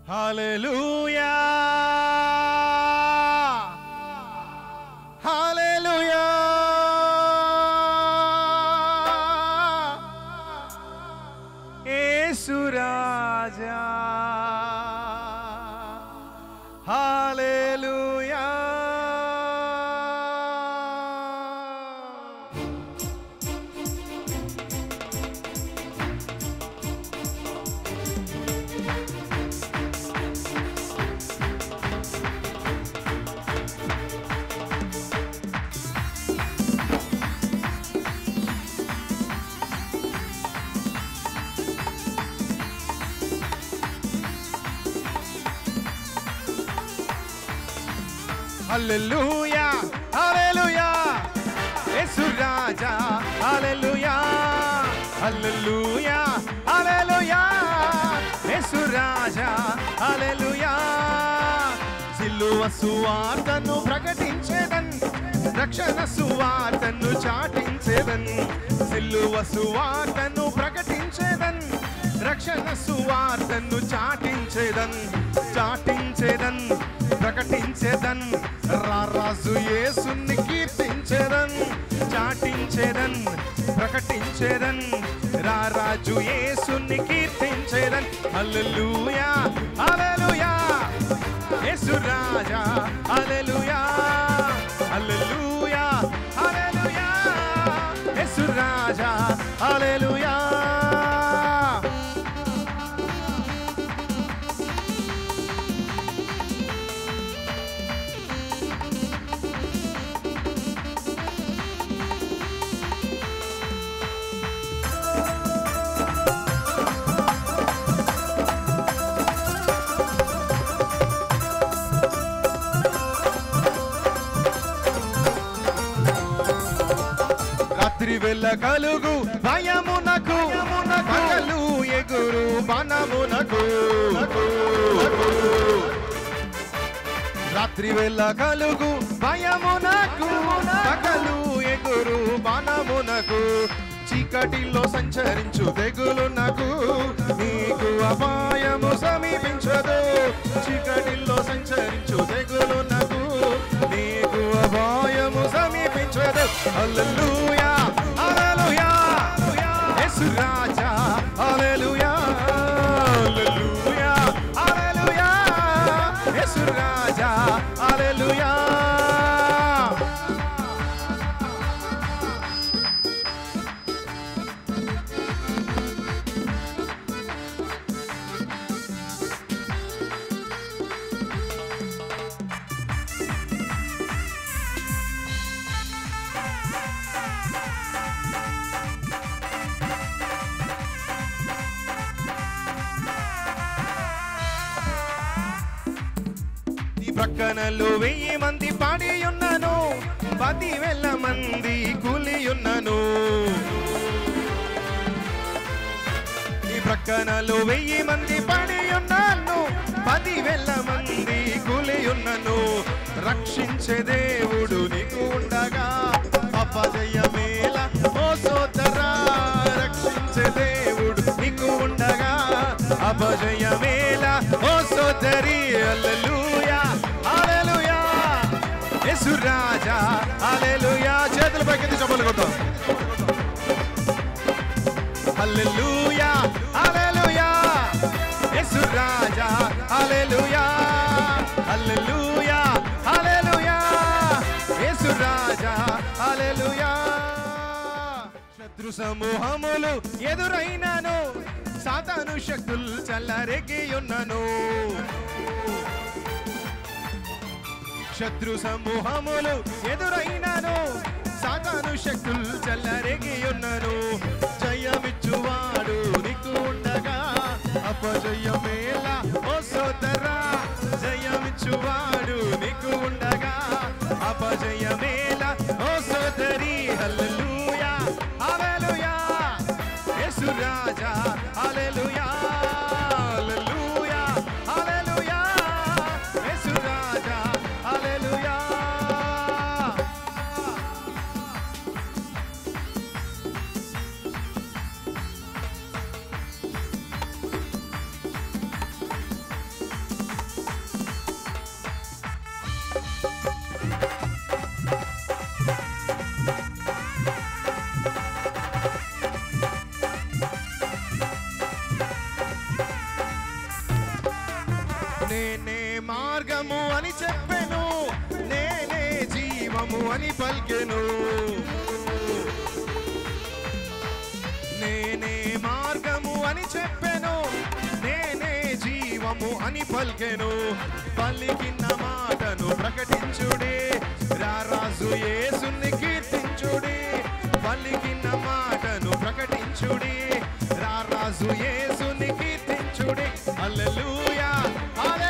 హల్లెలూయా హల్లెలూయా యేసు రాజా హల్లెలూయా హల్లెలూయా హల్లెలూయా యేసు రాజా హల్లెలూయా హల్లెలూయా హల్లెలూయా యేసు రాజా హల్లెలూయా సిలువ సువార్తను ప్రకటించేదన్ రక్షణ సువార్తను చాటించేదన్ సిలువ సువార్తను ప్రకటించేదన్ రక్షణ సువార్తను చాటించేదన్ చాటించేదన్ ప్రకటించేదన్ రారాజు యేసుని కీర్తించేదన్ చాటించేదన్ ప్రకటించేదన్ రారాజు యేసుని కీర్తించేదన్ హల్లెలూయా హల్లెలూయా యేసు రాజా హల్లెలూయా హల్లెలూయా హల్లెలూయా యేసు రాజా హల్లెలూయా రాత్రి వెళ్ళ కలుగు భయమునకు పగలు ఎగురు బనమునకు రాత్రి వెళ్ళ కలుగు భయమునకు పగలు ఎగురు బనమునకు చీకటిలో సంచరించు తెగులునకు నీకు అపాయము సమీపించదు చీకటిలో సంచరించు తెగులునకు నీకు అపాయము సమీపించదు హల్లెలూయా హల్లెలూయా యేసు రాజా హల్లెలూయా హల్లెలూయా హల్లెలూయా యేసు రాజా హల్లెలూయా నీ ప్రక్కనలో వెయ్యి మంది పాడి ఉన్నాను పదివేల మంది కూలి ఉన్నాను నీ ప్రక్కనలో వెయ్యి మంది పాడి ఉన్నాను పదివేల మంది కూలి ఉన్నాను రక్షించే దేవుడు నీకు ఉండగా అపజయమేల ఓ సోదరా రక్షించే దేవుడు నీకు ఉండగా అపజయమేల ఓ సోదరి హల్లెలూయా హల్లెలూయా యేసు రాజా హల్లెలూయా చేతుల పైకి చెప్పలు కొడతాం హల్లెలూయా హల్లెలూయా యేసు రాజా హల్లెలూయా హల్లెలూయా హల్లెలూయా యేసు రాజా హల్లెలూయా శత్రు సమూహములు ఎదురైనాను సాతాను శక్తులు చల్లరెగి ఉన్నాను శత్రు సమూహములు ఎదురైనాను సాతాను శక్తులు చల్లరెగి ఉన్నాను జయమిచ్చువాడు నీకు ఉండగా అపజయమేలా ఓ సోదరా జయమిచ్చువాడు నీకు ఉండగా అపజయమేలా ఓ సోదరి హల్లెలూయా హల్లెలూయా యేసు రాజా హల్లెలూయా హల్లెలూయా హల్లెలూయా యేసు రాజా హల్లెలూయా నేనే మార్గము అని చెప్పెను నేనే జీవము అని పలికెను నేనే మార్గము అని చెప్పెను నేనే జీవము అని పలికెను పలికిన మాటను ప్రకటించుడే రారాజు యేసుని కీర్తించుడే పలికిన మాటను ప్రకటించుడే రారాజు యేసుని కీర్తించుడే హల్లెలూయా హల్లెలూయా